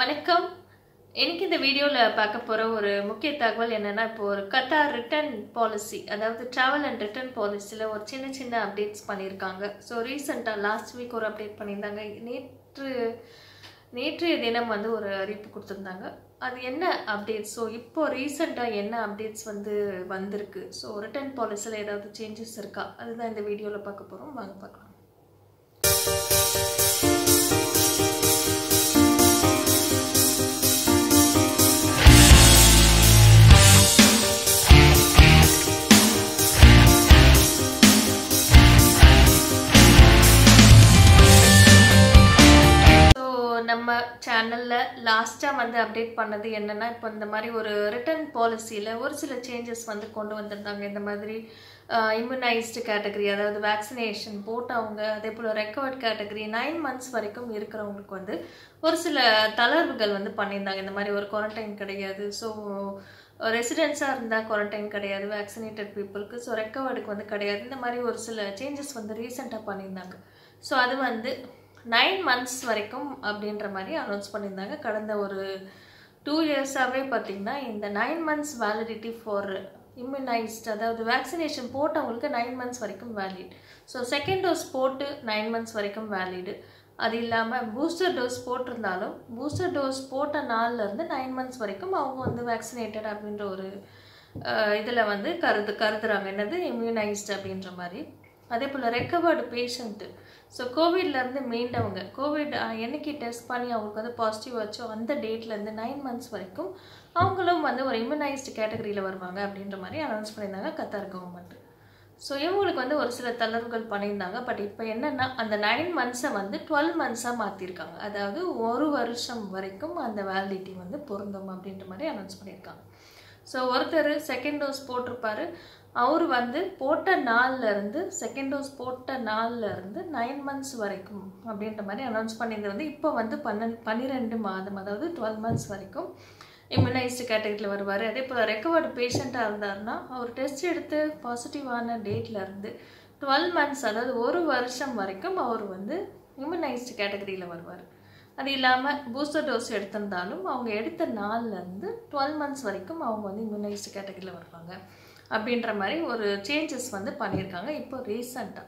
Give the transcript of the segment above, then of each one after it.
வணக்கம் எனக்கு இந்த வீடியோவில் பார்க்க போகிற ஒரு முக்கிய தகவல் என்னென்னா இப்போ ஒரு கத்தார் ரிட்டர்ன் பாலிசி அதாவது ட்ராவல் அண்ட் ரிட்டர்ன் பாலிசியில் ஒரு சின்ன சின்ன அப்டேட்ஸ் பண்ணியிருக்காங்க ஸோ ரீசெண்டாக லாஸ்ட் வீக் ஒரு அப்டேட் பண்ணியிருந்தாங்க நேற்று நேற்றைய தினம் வந்து ஒரு அறிவிப்பு கொடுத்துருந்தாங்க அது என்ன அப்டேட்ஸ் ஸோ இப்போ ரீசெண்டாக என்ன அப்டேட்ஸ் வந்து வந்திருக்கு ஸோ ரிட்டர்ன் பாலிசியில் ஏதாவது சேஞ்சஸ் இருக்கா அதுதான் இந்த வீடியோவில் பார்க்க போகிறோம் வாங்க பார்க்கலாம் ஸோ நம்ம சேனலில் லாஸ்ட்டாக வந்து அப்டேட் பண்ணது என்னென்னா இப்போ இந்த மாதிரி ஒரு ரிட்டர்ன் பாலிசியில் ஒரு சில சேஞ்சஸ் வந்து கொண்டு வந்திருந்தாங்க இந்த மாதிரி இம்யூனைஸ்டு கேட்டகரி அதாவது வேக்சினேஷன் போட்டவங்க அதே போல் ரெக்கவர்ட் கேட்டகரி நைன் மந்த்ஸ் வரைக்கும் இருக்கிறவங்களுக்கு வந்து ஒரு சில தளர்வுகள் வந்து பண்ணியிருந்தாங்க இந்த மாதிரி ஒரு குவாரண்டைன் கிடையாது ஸோ ரெசிடென்ஸாக இருந்தால் குவாரண்டைன் கிடையாது வேக்சினேட்டட் பீப்புளுக்கு ஸோ ரெக்கவர்டுக்கு வந்து கிடையாது இந்த மாதிரி ஒரு சில சேஞ்சஸ் வந்து ரீசெண்டாக பண்ணியிருந்தாங்க ஸோ அது வந்து நைன் மந்த்ஸ் வரைக்கும் அப்படின்ற மாதிரி அனௌன்ஸ் பண்ணியிருந்தாங்க கடந்த ஒரு டூ இயர்ஸாகவே பார்த்திங்கன்னா இந்த nine months validity for immunised அதாவது வேக்சினேஷன் போட்டவங்களுக்கு நைன் மந்த்ஸ் வரைக்கும் வேலிட் ஸோ செகண்ட் டோஸ் போட்டு நைன் மந்த்ஸ் வரைக்கும் வேலிடு அது இல்லாமல் பூஸ்டர் டோஸ் போட்டிருந்தாலும் பூஸ்டர் டோஸ் போட்ட நாள்லேருந்து நைன் மந்த்ஸ் வரைக்கும் அவங்க வந்து வேக்சினேட்டட் அப்படின்ற ஒரு இதில் வந்து கருது கருதுறாங்க என்னது இம்யூனைஸ்ட் அப்படின்ற மாதிரி அதே போல் ரெக்கவர்டு பேஷண்ட்டு ஸோ கோவிட்லேருந்து மீண்டவங்க கோவிட் என்னைக்கு டெஸ்ட் பண்ணி அவங்களுக்கு வந்து பாசிட்டிவ் ஆச்சோ அந்த டேட்லேருந்து நைன் மந்த்ஸ் வரைக்கும் அவங்களும் வந்து ஒரு இம்யூனைஸ்டு கேட்டகரியில் வருவாங்க அப்படின்ற மாதிரி அனௌன்ஸ் பண்ணியிருந்தாங்க கத்தார் கவர்மெண்ட் ஸோ இவங்களுக்கு வந்து ஒரு சில தளர்வுகள் பண்ணியிருந்தாங்க பட் இப்போ என்னென்னா அந்த நைன் மந்த்ஸை வந்து டுவெல் மந்த்ஸாக மாற்றிருக்காங்க அதாவது ஒரு வருஷம் வரைக்கும் அந்த வேலிடிட்டி வந்து பொருந்தும் அப்படின்ற மாதிரி அனௌன்ஸ் பண்ணியிருக்காங்க ஸோ ஒருத்தர் செகண்ட் டோஸ் போட்டிருப்பாரு அவர் வந்து போட்ட நாள்லேருந்து செகண்ட் டோஸ் போட்ட நாள்லேருந்து நைன் மந்த்ஸ் வரைக்கும் அப்படின்ற மாதிரி அனௌன்ஸ் பண்ணியிருந்தது வந்து இப்போ வந்து பன்னெண்டு பன்னிரெண்டு மாதம் அதாவது டுவெல் மந்த்ஸ் வரைக்கும் இம்யூனைஸ்டு கேட்டகரியில் வருவார் அதே போல் ரெக்கவர்டு பேஷண்ட்டாக இருந்தாருன்னா அவர் டெஸ்ட் எடுத்து பாசிட்டிவான டேட்லேருந்து டுவெல் மந்த்ஸ் அதாவது ஒரு வருஷம் வரைக்கும் அவர் வந்து இம்யூனைஸ்டு கேட்டகரியில் வருவார் அது இல்லாமல் பூஸ்டர் டோஸ் எடுத்திருந்தாலும் அவங்க எடுத்த நாள்லேருந்து டுவெல் மந்த்ஸ் வரைக்கும் அவங்க வந்து இம்யூனைஸ்டு கேட்டகரியில் வருவாங்க அப்படின்ற மாதிரி ஒரு சேஞ்சஸ் வந்து பண்ணியிருக்காங்க இப்போ ரீசண்டாக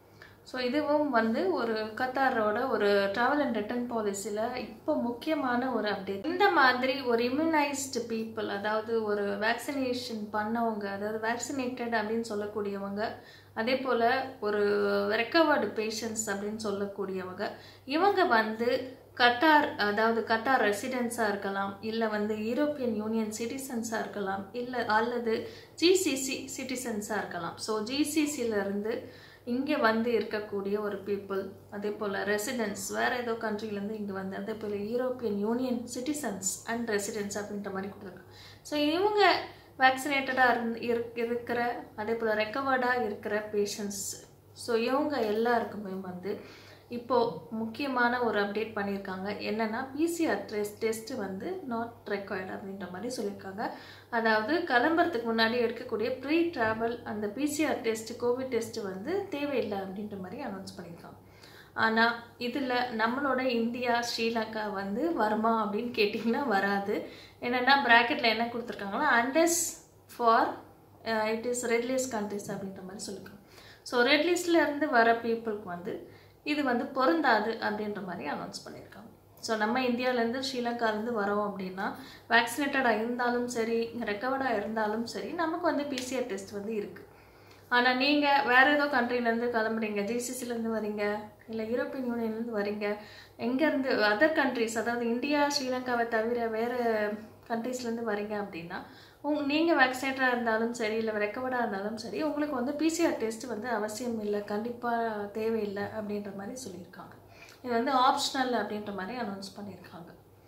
ஸோ இதுவும் வந்து ஒரு கத்தாரோட ஒரு ட்ராவல் அண்ட் ரிட்டர்ன் பாலிசியில் இப்போ முக்கியமான ஒரு அப்டேட் இந்த மாதிரி ஒரு இம்யூனைஸ்டு பீப்புள் அதாவது ஒரு வேக்சினேஷன் பண்ணவங்க அதாவது வேக்சினேட்டட் அப்படின்னு சொல்லக்கூடியவங்க அதே போல் ஒரு ரெக்கவர்டு பேஷண்ட்ஸ் அப்படின்னு சொல்லக்கூடியவங்க இவங்க வந்து கட்டார் அதாவது கட்டார் ரெசிடென்ஸாக இருக்கலாம் இல்லை வந்து யூரோப்பியன் யூனியன் சிட்டிசன்ஸாக இருக்கலாம் இல்லை அல்லது ஜிசிசி சிட்டிசன்ஸாக இருக்கலாம் ஸோ ஜிசிசியிலேருந்து இங்கே வந்து இருக்கக்கூடிய ஒரு பீப்புள் அதே போல் ரெசிடென்ஸ் வேறு ஏதோ கண்ட்ரிலேருந்து இங்கே வந்து அதே போல் European union citizens and residence அப்படின்ற மாதிரி கொடுத்துருக்காங்க ஸோ இவங்க வேக்சினேட்டடாக இருந் இருக்கிற அதே போல் ரெக்கவர்டாக இருக்கிற பேஷண்ட்ஸ் ஸோ இவங்க எல்லாருக்குமே வந்து இப்போது முக்கியமான ஒரு அப்டேட் பண்ணியிருக்காங்க என்னென்னா பிசிஆர் டெஸ்ட் டெஸ்ட்டு வந்து நாட் ரெக்வயர்டு அப்படின்ற மாதிரி சொல்லியிருக்காங்க அதாவது கிளம்புறதுக்கு முன்னாடி எடுக்கக்கூடிய ப்ரீ ட்ராவல் அந்த பிசிஆர் டெஸ்ட்டு கோவிட் டெஸ்ட்டு வந்து தேவையில்லை அப்படின்ற மாதிரி அனௌன்ஸ் பண்ணியிருக்காங்க ஆனால் இதில் நம்மளோட இந்தியா ஸ்ரீலங்கா வந்து வருமா அப்படின்னு கேட்டிங்கன்னா வராது என்னென்னா ப்ராக்கெட்டில் என்ன கொடுத்துருக்காங்கன்னா stands for it is red list countries அப்படின்ற மாதிரி சொல்லியிருக்காங்க ஸோ ரெட் லிஸ்ட்லேருந்து வர பீப்புளுக்கு வந்து இது வந்து பொருந்தாது அப்படின்ற மாதிரி அனௌன்ஸ் பண்ணியிருக்காங்க ஸோ நம்ம இந்தியாவிலேருந்து ஸ்ரீலங்காலேருந்து வரோம் அப்படின்னா வேக்சினேட்டடாக இருந்தாலும் சரி ரெக்கவர்டாக இருந்தாலும் சரி நமக்கு வந்து பிசிஆர் டெஸ்ட் வந்து இருக்குது ஆனால் நீங்கள் வேறு ஏதோ கண்ட்ரிலேருந்து கிளம்புறீங்க ஜிசிசிலேருந்து வரீங்க இல்லை யூரோப்பியன் யூனியன்லேருந்து வரீங்க எங்கேருந்து அதர் கண்ட்ரிஸ் அதாவது இந்தியா ஸ்ரீலங்காவை தவிர வேறு கண்ட்ரீஸ்லேருந்து வரீங்க அப்படின்னா உங் நீங்கள் வேக்சினேட்டராக இருந்தாலும் சரி இல்லை ரெக்கவர்டாக இருந்தாலும் சரி உங்களுக்கு வந்து பிசிஆர் டெஸ்ட் வந்து அவசியம் இல்லை கண்டிப்பாக தேவையில்லை அப்படின்ற மாதிரி சொல்லியிருக்காங்க இது வந்து ஆப்ஷனல் அப்படின்ற மாதிரி அனௌன்ஸ் பண்ணியிருக்காங்க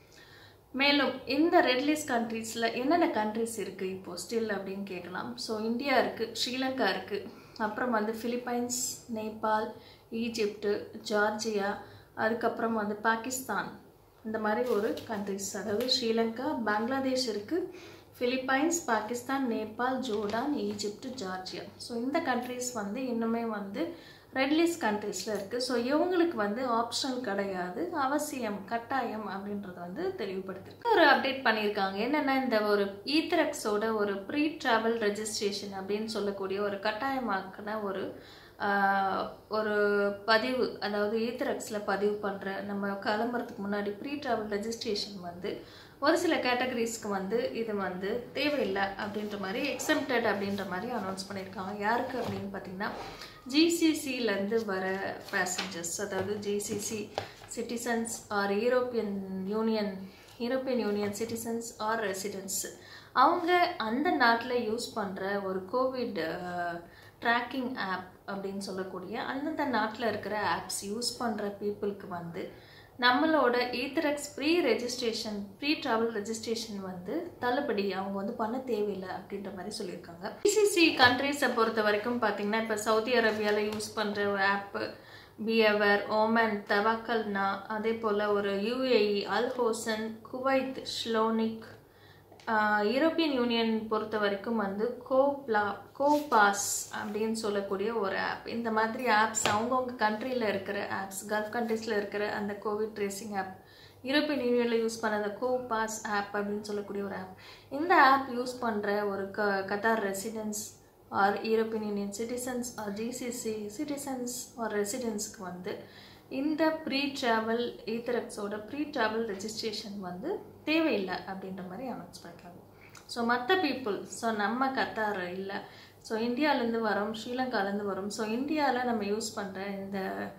மேலும் இந்த ரெட்லிஸ்ட் கண்ட்ரீஸில் என்னென்ன கண்ட்ரிஸ் இருக்குது இப்போது ஸ்டில் அப்படின்னு கேட்கலாம் ஸோ இந்தியா இருக்குது ஸ்ரீலங்கா இருக்குது அப்புறம் வந்து ஃபிலிப்பைன்ஸ் நேபாள் ஈஜிப்டு ஜார்ஜியா அதுக்கப்புறம் வந்து பாகிஸ்தான் இந்த மாதிரி ஒரு கண்ட்ரிஸ் அதாவது ஸ்ரீலங்கா பங்களாதேஷ் இருக்குது Philippines Pakistan Nepal Jordan Egypt Georgia so இந்த கண்ட்ரிஸ் வந்து இன்னுமே வந்து ரெட் லிஸ்ட் கண்ட்ரீஸில் இருக்குது ஸோ இவங்களுக்கு வந்து ஆப்ஷனல் கிடையாது அவசியம் கட்டாயம் அப்படின்றத வந்து தெளிவுபடுத்திருக்கு ஒரு அப்டேட் பண்ணியிருக்காங்க என்னென்னா இந்த ஒரு ஈத்தரக்ஸோட ஒரு ப்ரீ ட்ராவல் ரெஜிஸ்ட்ரேஷன் அப்படின்னு சொல்லக்கூடிய ஒரு கட்டாயமாக்கின ஒரு ஆஹ், ஒரு பதிவு அதாவது ஈத்தரக்ஸில் பதிவு பண்ணுற நம்ம கிளம்புறதுக்கு முன்னாடி ப்ரீ ட்ராவல் ரெஜிஸ்ட்ரேஷன் வந்து ஒரு சில கேட்டகரிஸ்க்கு வந்து இது வந்து தேவையில்லை அப்படின்ற மாதிரி எக்ஸம்டட் அப்படின்ற மாதிரி அனௌன்ஸ் பண்ணியிருக்காங்க யாருக்கு அப்படின்னு பார்த்தீங்கன்னா ஜிசிசிலேருந்து வர பேசஞ்சர்ஸ் அதாவது GCC citizens or European union European union citizens or residents அவங்க அந்த நாட்டில் யூஸ் பண்ணுற ஒரு கோவிட் ட்ராக்கிங் ஆப் அப்படின்னு சொல்லக்கூடிய அந்தந்த நாட்டில் இருக்கிற ஆப்ஸ் யூஸ் பண்ணுற பீப்புளுக்கு வந்து நம்மளோட Ehteraz pre registration pre travel registration வந்து தள்ளுபடி அவங்க வந்து பண்ண தேவையில்லை அப்படின்ற மாதிரி சொல்லியிருக்காங்க பிசிசி கண்ட்ரீஸை பொறுத்த வரைக்கும் பார்த்தீங்கன்னா இப்போ சவுதி அரேபியாவில் யூஸ் பண்ணுற ஒரு ஆப்பு பியவர் ஓமன் தவாக்கல்னா அதே போல் ஒரு UAE Al Hosn Kuwait Shlonik ah European union பொறுத்த வரைக்கும் வந்து கோப்லா கோபாஸ் அப்படின்னு சொல்லக்கூடிய ஒரு ஆப் இந்த மாதிரி ஆப்ஸ் அவங்கவுங்க கண்ட்ரியில் இருக்கிற ஆப்ஸ் கல்ஃப் கண்ட்ரீஸில் இருக்கிற அந்த கோவிட் ட்ரேசிங் ஆப் யூரோப்பியன் யூனியனில் யூஸ் பண்ண அந்த கோபாஸ் ஆப் அப்படின்னு சொல்லக்கூடிய ஒரு ஆப் இந்த ஆப் யூஸ் பண்ணுற ஒரு க Qatar residence or European union citizens or GCC citizens or ரெசிடென்ஸ்க்கு வந்து இந்த ப்ரீ ட்ராவல் ஈத்தரக்ஸோட ப்ரீ ட்ராவல் ரெஜிஸ்ட்ரேஷன் வந்து தேவையில்லை அப்படின்ற மாதிரி அனௌன்ஸ் பண்ணிருக்காங்க ஸோ மற்ற பீப்புள் ஸோ நம்ம கத்தார் இல்லை ஸோ இந்தியாவிலேருந்து வரோம் ஸ்ரீலங்காலேருந்து வரோம் ஸோ இந்தியாவில் நம்ம யூஸ் பண்ணுற இந்த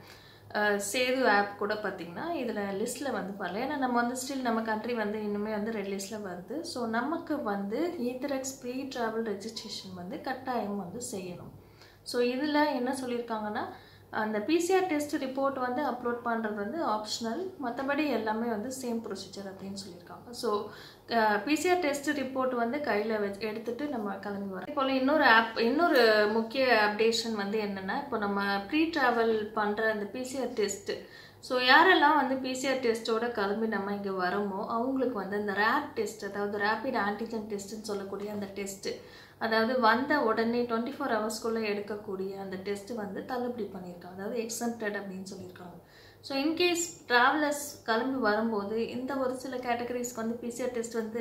அஹ், சேது ஆப் கூட பார்த்திங்கன்னா இதில் லிஸ்ட்டில் வந்து வரல ஏன்னா நம்ம வந்து ஸ்டில் நம்ம கண்ட்ரி வந்து இன்னுமே வந்து ரெட் லிஸ்ட்டில் வருது ஸோ நமக்கு வந்து ஈத்தரக்ஸ் ப்ரீ ட்ராவல் ரெஜிஸ்ட்ரேஷன் வந்து கட்டாயம் வந்து செய்யணும் ஸோ இதில் என்ன சொல்லியிருக்காங்கன்னா அந்த பிசிஆர் டெஸ்ட் ரிப்போர்ட் வந்து அப்லோட் பண்ணுறது வந்து ஆப்ஷனல் மற்றபடி எல்லாமே வந்து சேம் ப்ரொசீஜர் அப்படின்னு சொல்லியிருக்காங்க ஸோ பிசிஆர் டெஸ்ட் ரிப்போர்ட் வந்து கையில் வச்சு எடுத்துட்டு நம்ம கிளம்பி வரோம் இப்போ இன்னொரு ஆப் இன்னொரு முக்கிய அப்டேஷன் வந்து என்னென்னா இப்போ நம்ம ப்ரீ ட்ராவல் பண்ணுற அந்த பிசிஆர் டெஸ்ட்டு ஸோ யாரெல்லாம் வந்து பிசிஆர் டெஸ்ட்டோட கிளம்பி நம்ம இங்கே வரோமோ அவங்களுக்கு வந்து அந்த ரேப் டெஸ்ட் அதாவது ரேபிட் ஆன்டிஜன் டெஸ்ட்டுன்னு சொல்லக்கூடிய அந்த டெஸ்ட்டு அதாவது வந்த உடனே டுவெண்ட்டி ஃபோர் ஹவர்ஸ்க்குள்ளே எடுக்கக்கூடிய அந்த டெஸ்ட்டு வந்து தள்ளுபடி பண்ணியிருக்காங்க அதாவது எக்ஸம்டட் அப்படின்னு சொல்லியிருக்காங்க ஸோ இன்கேஸ் ட்ராவலர்ஸ் கிளம்பி வரும்போது இந்த ஒரு சில கேட்டகரிஸ்க்கு வந்து பிசிஆர் டெஸ்ட் வந்து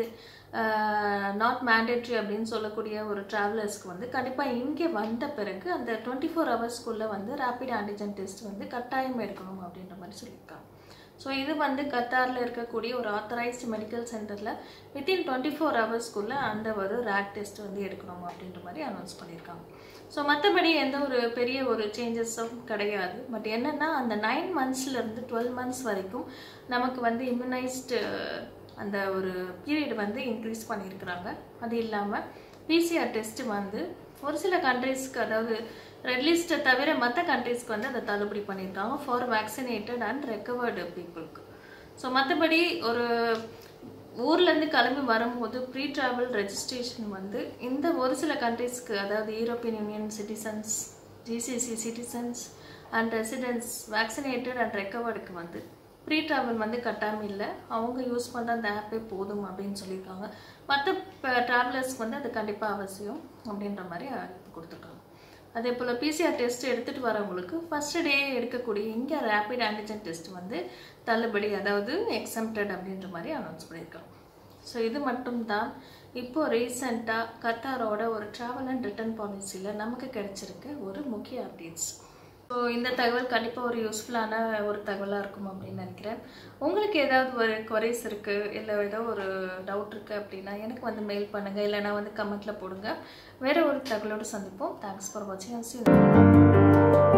நாட் மேண்டேட்ரி அப்படின்னு சொல்லக்கூடிய ஒரு ட்ராவலர்ஸ்க்கு வந்து கண்டிப்பாக இங்கே வந்த பிறகு அந்த டுவெண்ட்டி ஃபோர் ஹவர்ஸ்க்குள்ளே வந்து ரேபிட் ஆன்டிஜன் டெஸ்ட் வந்து கட்டாயம் எடுக்கணும் அப்படின்ற மாதிரி சொல்லியிருக்காங்க ஸோ இது வந்து கத்தாரில் இருக்கக்கூடிய ஒரு ஆத்தரைஸ்டு மெடிக்கல் சென்டரில் வித்தின் டுவெண்ட்டி ஃபோர் ஹவர்ஸ்க்குள்ளே அந்த ஒரு ரேக் டெஸ்ட் வந்து எடுக்கணும் அப்படின்ற மாதிரி அனௌன்ஸ் பண்ணியிருக்காங்க ஸோ மற்றபடி எந்த ஒரு பெரிய ஒரு சேஞ்சஸும் கிடையாது பட் என்னென்னா அந்த நைன் மந்த்ஸ்லேருந்து டுவெல் மந்த்ஸ் வரைக்கும் நமக்கு வந்து இம்யூனைஸ்டு அந்த ஒரு பீரியட் வந்து இன்க்ரீஸ் பண்ணியிருக்கிறாங்க அது இல்லாமல் பிசிஆர் டெஸ்ட்டு வந்து ஒரு சில கண்ட்ரீஸ்க்கு அதாவது ரெட் லிஸ்ட்டை தவிர மற்ற கண்ட்ரீஸ்க்கு வந்து அதை தள்ளுபடி பண்ணியிருக்காங்க ஃபார் வேக்சினேட்டட் அண்ட் ரெக்கவர்டு பீப்புளுக்கு ஸோ மற்றபடி ஒரு ஊர்லேருந்து கிளம்பி வரும்போது ப்ரீ ட்ராவல் ரெஜிஸ்ட்ரேஷன் வந்து இந்த ஒரு சில கண்ட்ரீஸ்க்கு அதாவது European union citizens GCC citizens and residents vaccinated and ரெக்கவர்டுக்கு வந்து ப்ரீ ட்ராவல் வந்து கட்டாயம் இல்லை அவங்க யூஸ் பண்ணுற அந்த ஆப்பே போதும் அப்படின்னு சொல்லியிருக்காங்க மற்ற ட்ராவலர்ஸ்க்கு வந்து அது கண்டிப்பாக அவசியம் அப்படின்ற மாதிரி அறிவிப்பு கொடுத்துருக்காங்க அதே போல் பிசிஆர் டெஸ்ட் எடுத்துகிட்டு வரவங்களுக்கு ஃபஸ்ட் டே எடுக்கக்கூடிய இங்கே ரேபிட் ஆன்டிஜன் டெஸ்ட் வந்து தள்ளுபடி அதாவது எக்ஸம்டட் அப்படின்ற மாதிரி அனௌன்ஸ் பண்ணியிருக்காங்க ஸோ இது மட்டும்தான் இப்போ ரீசெண்டாக கத்தாரோட ஒரு ட்ராவல் அண்ட் ரிட்டர்ன் பாலிசியில் நமக்கு கிடைச்சிருக்க ஒரு முக்கிய அப்டேட்ஸ் ஸோ இந்த தகவல் கண்டிப்பாக ஒரு யூஸ்ஃபுல்லான ஒரு தகவலாக இருக்கும் அப்படின்னு நினைக்கிறேன் உங்களுக்கு ஏதாவது ஒரு குறைஸ் இருக்குது இல்லை ஏதோ ஒரு டவுட் இருக்குது அப்படின்னா எனக்கு வந்து மெயில் பண்ணுங்கள் இல்லைனா வந்து கமெண்ட்டில் போடுங்க வேறு ஒரு தகவலோடு சந்திப்போம் தேங்க்ஸ் ஃபார் வாட்சிங்